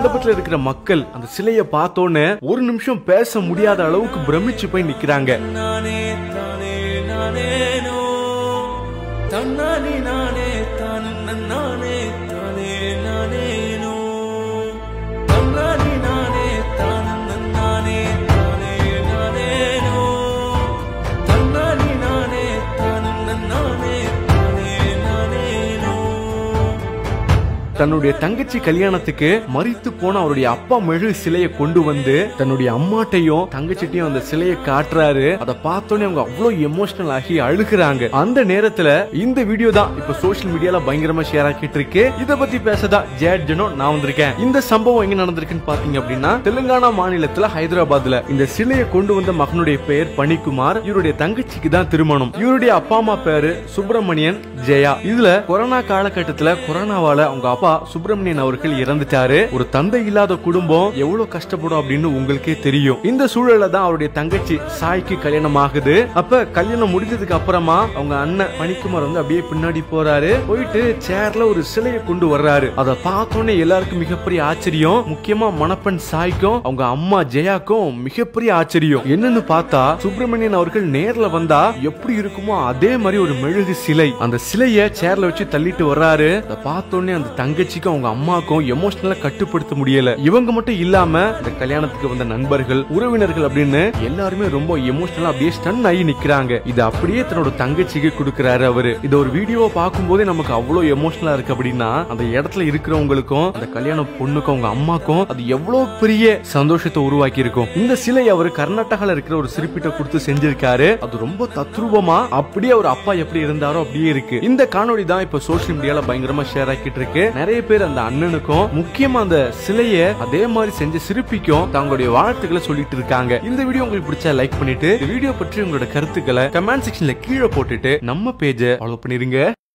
மண்டபத்துல இருக்கிற மக்கள் அந்த சிலைய பார்த்தோன்னே ஒரு நிமிஷம் பேச முடியாத அளவுக்கு பிரமிச்சு போய் நிக்கிறாங்க நானே தானே நானேனோ தன்னானே நானே தானும் நானே தானே நானேனோ தன்னானே நானே தானும் நானே தானே நானேனோ தன்னானே நானே தானும் நானே தானே நானேனோ தன்னுடைய தங்கச்சி கல்யாணத்துக்கு மறித்து போன அவருடைய அப்பா மெழு சிலையை கொண்டு வந்து தன்னுடைய அம்மாட்டையும் தங்கச்சிட்டையும் அந்த சிலையை காட்டுறாரு அதை பார்த்தோன்னே அவங்க அவ்வளவு எமோஷனல் ஆகி அழுகுறாங்க அந்த நேரத்துல இந்த வீடியோ தான் இப்ப சோஷியல் மீடியால பயங்கரமா ஷேர் ஆக்கிட்டு இருக்கு இத பத்தி பேசதான் ஜேட் ஜனோ நான் வந்திருக்கேன் இந்த சம்பவம் எங்க நடந்திருக்குன்னு பாத்தீங்க அப்படின்னா தெலுங்கானா மாநிலத்துல ஹைதராபாத்ல இந்த சிலையை கொண்டு வந்த மகனுடைய பெயர் பணிக்குமார் இவருடைய தங்கச்சிக்கு தான் திருமணம் இவருடைய அப்பா அம்மா பேரு சுப்பிரமணியன் ஜெயா இதுல கொரோனா காலகட்டத்துல கொரோனாவால அவங்க அப்பா சுப்பிரமணியன் அவர்கள் இறந்துட்டாரு ஒரு தந்தை இல்லாத குடும்பம் எவ்வளவு கஷ்டப்படும் அப்படின்னு உங்களுக்கே தெரியும் இந்த சூழல்ல தான் அவருடைய தங்கச்சி சாய்க்கு கல்யாணம் ஆகுது அப்ப கல்யாணம் முடிஞ்சதுக்கு அப்புறமா அவங்க அண்ணன் பணிக்குமார் வந்து அப்படியே பின்னாடி போறாரு போயிட்டு சேர்ல ஒரு சிலையை கொண்டு வர்றாரு அதை பார்த்தோன்னே எல்லாருக்கும் மிகப்பெரிய ஆச்சரியம் முக்கியமா மணப்பெண் சாய்க்கும் அவங்க அம்மா ஜெயாக்கும் மிகப்பெரிய ஆச்சரியம் என்னன்னு பார்த்தா சுப்பிரமணியன் அவர்கள் நேர்ல வந்தா எப்படி இருக்குமோ அதே மாதிரி ஒரு மெழுகு சிலை அந்த சிலைய சேர்ல வச்சு தள்ளிட்டு வர்றாரு அதை பார்த்தோன்னே அந்த தங்கச்சிக்கும் அவங்க அம்மாக்கும் எமோஷனலா கட்டுப்படுத்த முடியல இவங்க மட்டும் இல்லாம இந்த கல்யாணத்துக்கு வந்த நண்பர்கள் உறவினர்கள் அப்படின்னு எல்லாருமே ரொம்ப எமோஷனலா அப்படியே ஸ்டன் ஆகி நிக்கிறாங்க இது அப்படியே தன்னோட தங்கச்சிக்கு கொடுக்கறாரு அவரு இது ஒரு வீடியோவை பார்க்கும்போதே நமக்கு அவ்வளவு எமோஷனலா இருக்கு அப்படின்னா அந்த இடத்துல இருக்கிறவங்களுக்கும் அந்த கல்யாண பொண்ணுக்கும் அவங்க அம்மாக்கும் அது எவ்வளவு பெரிய சந்தோஷத்தை உருவாக்கி இருக்கும் இந்த சிலை அவர் கர்நாடகால இருக்கிற ஒரு சிற்பிட்ட கொடுத்து செஞ்சிருக்காரு அது ரொம்ப தத்ரூபமா அப்படியே அவர் அப்பா எப்படி இருந்தாரோ அப்படியே இருக்கு இந்த காணொளி தான் இப்ப சோசியல் மீடியால பயங்கரமா ஷேர் ஆக்கிட்டு இருக்கு நிறைய பேர் அந்த அண்ணனுக்கும் முக்கியமா அந்த சிலைய அதே மாதிரி செஞ்ச சிற்பிக்கும் தங்களுடைய வாழ்த்துக்களை சொல்லிட்டு இருக்காங்க இந்த வீடியோ உங்களுக்கு பிடிச்சா லைக் பண்ணிட்டு இந்த வீடியோ பற்றி உங்களோட கருத்துக்களை கமெண்ட் செக்ஷன்ல கீழே போட்டுட்டு நம்ம பேஜை ஃபாலோ பண்ணிருங்க